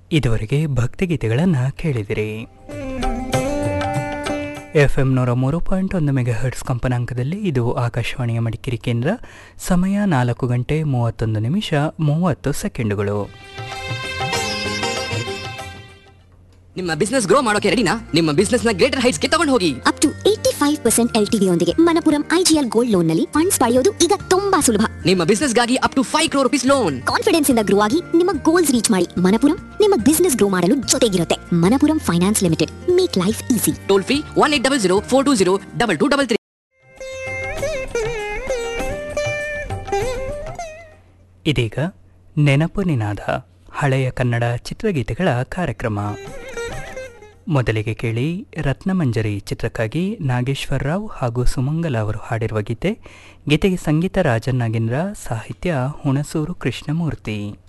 ಇದುವರೆಗೆ ಭಕ್ತಿಗೀತೆಗಳನ್ನು ಕೇಳಿದಿರಿ F M ನೂರ ಮೂರು ಪಾಯಿಂಟ್ ಒಂದು ಮೆಗಾ ಹರ್ಟ್ಸ್ ಕಂಪನಾಂಕದಲ್ಲಿ ಇದು ಆಕಾಶವಾಣಿಯ ಮಡಿಕೇರಿ ಕೇಂದ್ರ ಸಮಯ ನಾಲ್ಕು ಗಂಟೆ ಮೂವತ್ತೊಂದು ನಿಮಿಷ ಮೂವತ್ತು ಸೆಕೆಂಡುಗಳು ನಿಮ್ಮ ಬಿಸ್ನೆಸ್ ಗ್ರೋ ಮಾಡೋಕೆ ರೆಡಿನಾ ನಿಮ್ಮ ಬಿಸ್ನೆಸ್ ನ ಗ್ರೇಟರ್ ಹೈಟ್ಸ್ ಗೆ ತಗೊಂಡು ಹೋಗಿ up to eighty five percent L T ಯೊಂದಿಗೆ ಮನಪುರಂ ಐಜಿಎಲ್ ಗೋಲ್ಡ್ ಲೋನ್ ನಲ್ಲಿ ಫಂಡ್ಸ್ ಪಡೆಯೋದು ಈಗ ತುಂಬಾ ಸುಲಭ ನಿಮ್ಮ ಬಿಸ್ನೆಸ್ ಗಾಗಿ up to five crore rupees loan confidence ಇಂದ ಗ್ರೋ ಆಗಿ ನಿಮ್ಮ ಗೋಲ್ಸ್ ರೀಚ್ ಮಾಡಿ ಮನಪುರಂ ನಿಮ್ಮ ಬಿಸ್ನೆಸ್ ಗ್ರೋ ಮಾಡಲು ಜೊತೆಗಿರುತ್ತೆ Manappuram finance limited make life easy toll free one eight double zero four two zero double two double three ಇದೀಗ ನೆನಪು ನಿನಾದ ಹಳೆಯ ಕನ್ನಡ ಚಿತ್ರಗೀತೆಗಳ ಕಾರ್ಯಕ್ರಮ ಮೊದಲಿಗೆ ಕೇಳಿ ರತ್ನಮಂಜರಿ ಚಿತ್ರಕ್ಕಾಗಿ ನಾಗೇಶ್ವರ ರಾವ್ ಹಾಗೂ ಸುಮಂಗಲ ಅವರು ಹಾಡಿರುವ ಗೀತೆ ಗೀತೆಗೆ ಸಂಗೀತ ರಾಜನ್ ನಾಗೇಂದ್ರ ಸಾಹಿತ್ಯ ಹುಣಸೂರು ಕೃಷ್ಣಮೂರ್ತಿ